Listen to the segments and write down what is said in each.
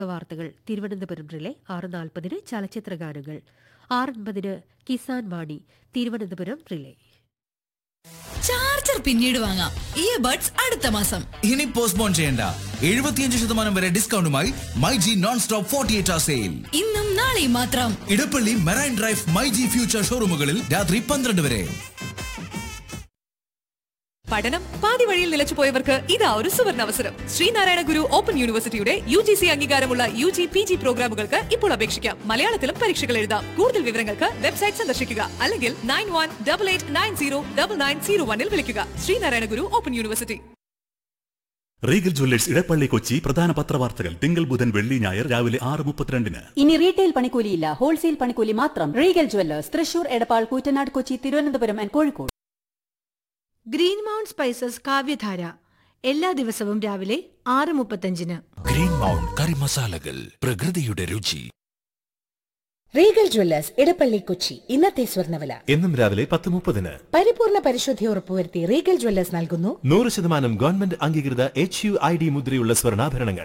വാർത്തകൾ തിരുവനന്തപുരം റിലേ ആറ് നാൽപ്പതിന് ചലച്ചിത്ര ഗാനങ്ങൾ ആറ് അൻപതിന് കിസാൻ വാണി തിരുവനന്തപുരം റിലേ ചാർജർ പിന്നീട് വാങ്ങാം ഇയർബഡ്സ് അടുത്ത മാസം ഇനി പോസ്റ്റ്പോൺ ചെയ്യണ്ട എഴുപത്തിയഞ്ച് ശതമാനം വരെ ഡിസ്കൗണ്ടുമായി my G non stop forty eight R sale ഇന്നും നാളെയും മാത്രം Edappally Marine Drive my G future ഷോറൂമുകളിൽ രാത്രി പന്ത്രണ്ട് വരെ പഠനം പാതി വഴിയിൽ നിലച്ചുപോയവർക്ക് ഇതാ ഒരു സുവർണ അവസരം ശ്രീനാരായണ ഗുരു ഓപ്പൺ യൂണിവേഴ്സിറ്റിയുടെ യു ജി സി അംഗീകാരമുള്ള യു ജി പി ജി പ്രോഗ്രാമുകൾക്ക് ഇപ്പോൾ അപേക്ഷിക്കാം മലയാളത്തിലും പരീക്ഷകൾ എഴുതാം കൂടുതൽ വിവരങ്ങൾക്ക് വെബ്സൈറ്റ് സന്ദർശിക്കുക അല്ലെങ്കിൽ nine one double eight nine zero double nine zero വണ്ണിൽ വിളിക്കുക Sreenarayana Guru Open University Regal Jewellers Edappally Kochi പ്രധാന പത്രവാർത്തകൾ തിങ്കൾ ബുധൻ വെള്ളി ഞായർ രാവിലെ ആറ് മുപ്പത്തിരണ്ടിന് ഇനി റീറ്റെയിൽ പണിക്കൂലിയില്ല ഹോൾസെയിൽ പണിക്കൂലി മാത്രം Regal Jewellers Thrissur Edappal Koottanad Kochi Thiruvananthapuram and Kozhikode Green Mount Spices Kavyadhara എല്ലാ ദിവസവും രാവിലെ ആറ് മുപ്പത്തഞ്ചിന് ഗ്രീൻ മൗണ്ട് കറി മസാലകൾ പ്രകൃതിയുടെ രുചി റീഗൽ ജ്വല്ലേഴ്സ് ഇടപ്പള്ളി കൊച്ചി ഇന്നത്തെ സ്വർണ്ണവില എന്നും രാവിലെ പത്ത് മുപ്പതിന് പരിപൂർണ പരിശുദ്ധി ഉറപ്പുവരുത്തി റീഗൽ ജ്വല്ലേഴ്സ് നൽകുന്നു നൂറ് ശതമാനം ഗവൺമെന്റ് അംഗീകൃത എച്ച് യു ഐ ഡി മുദ്രയുള്ള സ്വർണ്ണാഭരണങ്ങൾ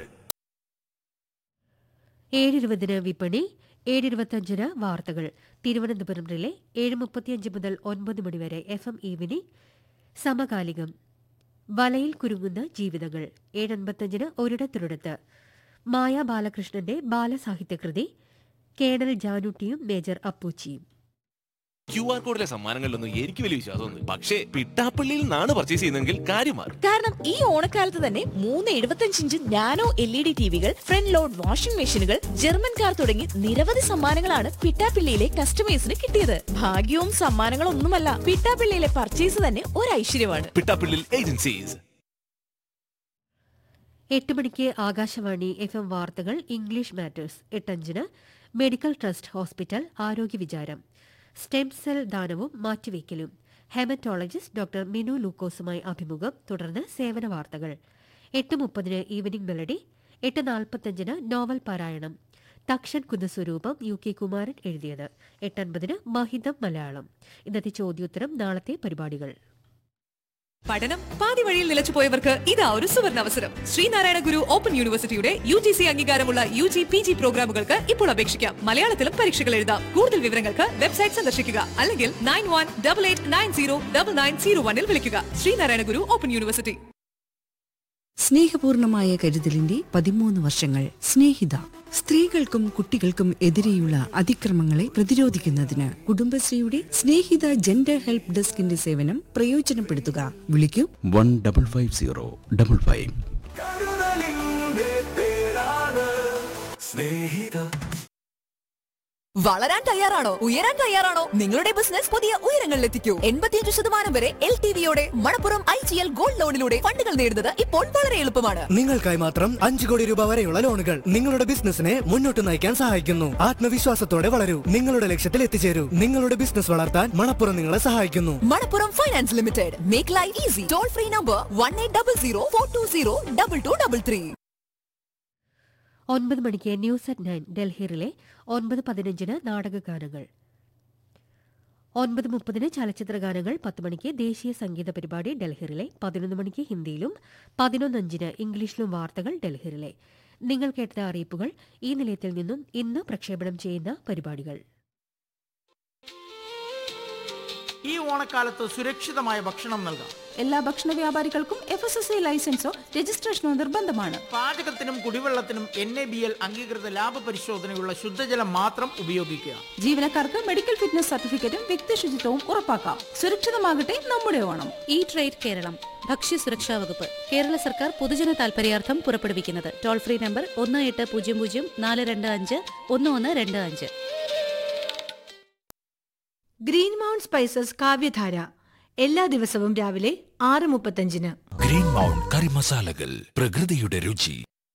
ഏഴിരുപതിന് വിപണി ഏഴിരുപത്തഞ്ചിന് വാർത്തകൾ തിരുവനന്തപുരം റിലേ ഏഴ് മുപ്പത്തിയഞ്ച് മുതൽ ഒൻപത് മണിവരെ എഫ് എം ഈവനിംഗ് സമകാലികം വലയിൽ കുരുങ്ങുന്ന ജീവിതങ്ങൾ ഏഴൻപത്തഞ്ചിന് ഒരിടത്തൊരിടത്ത് മായ ബാലകൃഷ്ണന്റെ ബാലസാഹിത്യകൃതി കേണൽ ജാനുട്ടിയും മേജർ അപ്പൂച്ചിയും ക്യു ആർ കോഡിലെ സമ്മാനങ്ങളിലൊന്നും എനിക്ക് വലിയ വിശ്വാസമൊന്നും പക്ഷേ പിട്ടാപ്പള്ളിയിൽ നിന്നാണ് പർച്ചേസ് ചെയ്യുന്നതെങ്കിൽ കാര്യം മാറും കാരണം ഈ ഓണക്കാലത്ത് തന്നെ മൂന്ന് എഴുപത്തഞ്ച് inch nano L E D ടിവികൾ ഫ്രണ്ട് ലോഡ് വാഷിംഗ് മെഷീനുകൾ ജർമ്മൻ കാർ തുടങ്ങി നിരവധി സമ്മാനങ്ങളാണ് പിട്ടാപ്പിള്ളിയിലെ കസ്റ്റമേഴ്സിന് കിട്ടിയത് ഭാഗ്യവും സമ്മാനങ്ങളൊന്നുമല്ല പിട്ടാപ്പിള്ളിയിലെ പർച്ചേസ് തന്നെ ഒരു ഐശ്വര്യമാണ് പിട്ടാപ്പള്ളിയിൽ ഏജൻസീസ് എട്ട് മണിക്ക് ആകാശവാണി എഫ് എം വാർത്തകൾ ഇംഗ്ലീഷ് മാറ്റേഴ്സ് എട്ടഞ്ചിന് മെഡിക്കൽ ട്രസ്റ്റ് ഹോസ്പിറ്റൽ ആരോഗ്യ വിചാരം സ്റ്റെം സെൽ ദാനവും മാറ്റിവെക്കലും ഹെമറ്റോളജിസ്റ്റ് ഡോക്ടർ മിനു ലൂക്കോസുമായി അഭിമുഖം തുടർന്ന് സേവന വാർത്തകൾ എട്ട് മുപ്പതിന് ഈവനിംഗ് മെലഡി എട്ട് നാൽപ്പത്തഞ്ചിന് നോവൽ പാരായണം തക്ഷൻ കുന്നസ്വരൂപം യു കെ കുമാരൻ എഴുതിയത് എട്ടൻപതിന് മഹിതം മലയാളം ഇന്നത്തെ ചോദ്യോത്തരം നാളത്തെ പരിപാടികൾ പഠനം പാതി വഴിയിൽ നിലച്ചുപോയവർക്ക് ഇതാ ഒരു സുവർണ അവസരം ശ്രീനാരായണ ഗുരു ഓപ്പൺ യൂണിവേഴ്സിറ്റിയുടെ യു ജി സി അംഗീകാരമുള്ള യു ജി പി ജി പ്രോഗ്രാമുകൾക്ക് ഇപ്പോൾ അപേക്ഷിക്കാം മലയാളത്തിലും പരീക്ഷകൾ എഴുതാം കൂടുതൽ വിവരങ്ങൾക്ക് വെബ്സൈറ്റ് സന്ദർശിക്കുക അല്ലെങ്കിൽ nine one double eight nine zero double nine zero വണ്ണിൽ വിളിക്കുക ശ്രീനാരായണ ഗുരു ഓപ്പൺ യൂണിവേഴ്സിറ്റി സ്നേഹപൂർണമായ കരുതലിന്റെ പതിമൂന്ന് വർഷങ്ങൾ സ്നേഹിത സ്ത്രീകൾക്കും കുട്ടികൾക്കും എതിരെയുള്ള അതിക്രമങ്ങളെ പ്രതിരോധിക്കുന്നതിന് കുടുംബശ്രീയുടെ സ്നേഹിത ജെൻഡർ ഹെൽപ്പ് ഡെസ്കിന്റെ സേവനം പ്രയോജനപ്പെടുത്തുക വിളിക്കൂ one double five zero double five വളരാൻ തയ്യാറാണോ ഉയരാൻ തയ്യാറാണോ നിങ്ങളുടെ ബിസിനസ് പുതിയ ഉയരങ്ങളിലെത്തിക്കൂ എൺപത്തിയഞ്ച് ശതമാനം വരെ എൽ ടി വിയോടെ Manappuram I G L gold ലോണിലൂടെ ഫണ്ടുകൾ നേടുന്നത് ഇപ്പോൾ വളരെ എളുപ്പമാണ് നിങ്ങൾക്കായി മാത്രം അഞ്ചു കോടി രൂപ വരെയുള്ള ലോണുകൾ നിങ്ങളുടെ ബിസിനസിനെ മുന്നോട്ട് നയിക്കാൻ സഹായിക്കുന്നു ആത്മവിശ്വാസത്തോടെ വളരൂ നിങ്ങളുടെ ലക്ഷ്യത്തിൽ എത്തിച്ചേരൂ നിങ്ങളുടെ ബിസിനസ് വളർത്താൻ മണപ്പുറം നിങ്ങളെ സഹായിക്കുന്നു Manappuram finance limited make life easy toll free number one eight double zero four two zero double two double three ഒൻപത് മണിക്ക് ന്യൂസ് അറ്റ് നയൻ ഡൽഹിയിലെ ഒൻപത് പതിനഞ്ചിന് നാടകഗാനങ്ങൾ ഒൻപത് മുപ്പതിന് ചലച്ചിത്ര ഗാനങ്ങൾ പത്ത് മണിക്ക് ദേശീയ സംഗീത പരിപാടി ഡൽഹിയിലെ പതിനൊന്ന് മണിക്ക് ഹിന്ദിയിലും പതിനൊന്നഞ്ചിന് ഇംഗ്ലീഷിലും വാർത്തകൾ ഡൽഹിയിലെ നിങ്ങൾ കേട്ട അറിയിപ്പുകൾ ഈ നിലയത്തിൽ നിന്നും ഇന്ന് പ്രക്ഷേപണം ചെയ്യുന്ന പരിപാടികൾ ഈ ഓണക്കാലത്ത് സുരക്ഷിതമായ ഭക്ഷണം നൽകാം എല്ലാ ഭക്ഷണ വ്യാപാരികൾക്കും എഫ് എസ് എസ് ഐ ലൈസൻസോ രജിസ്ട്രേഷനോ നിർബന്ധമാണ് പാചകത്തിനും കുടിവെള്ളത്തിനും എൻ എ ബി എൽ അംഗീകൃത ലാഭ പരിശോധനയുള്ള ശുദ്ധജലം മാത്രം ഉപയോഗിക്കുക ജീവനക്കാർക്ക് മെഡിക്കൽ ഫിറ്റ്നസ് സർട്ടിഫിക്കറ്റും വ്യക്തി ശുചിത്വവും ഉറപ്പാക്കാം സുരക്ഷിതമാകട്ടെ നമ്മുടെ ഓണം ഈ ട്രേഡ് കേരളം ഭക്ഷ്യ സുരക്ഷാ വകുപ്പ് കേരള സർക്കാർ പൊതുജന താൽപര്യാർത്ഥം പുറപ്പെടുവിക്കുന്നത് ടോൾ ഫ്രീ നമ്പർ ഒന്ന് എട്ട് പൂജ്യം പൂജ്യം നാല് രണ്ട് അഞ്ച് ഒന്ന് ഒന്ന് രണ്ട് അഞ്ച് ഗ്രീൻ മൗണ്ട് സ്പൈസസ് കാവ്യധാര എല്ലാ ദിവസവും രാവിലെ ആറ് മുപ്പത്തഞ്ചിന് ഗ്രീൻ മൗണ്ട് കറി മസാലകൾ പ്രകൃതിയുടെ രുചി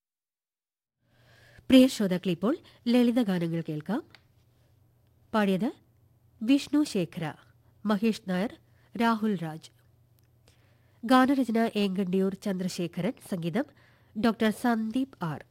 പ്രിയ ശ്രോതാക്കൾ ഇപ്പോൾ ലളിതഗാനങ്ങൾ കേൾക്കാം പാടിയത് വിഷ്ണു ശേഖര മഹേഷ് നായർ രാഹുൽ രാജ് ഗാനരചന ഏങ്കണ്ടിയൂർ ചന്ദ്രശേഖരൻ സംഗീതം ഡോക്ടർ സന്ദീപ് ആർ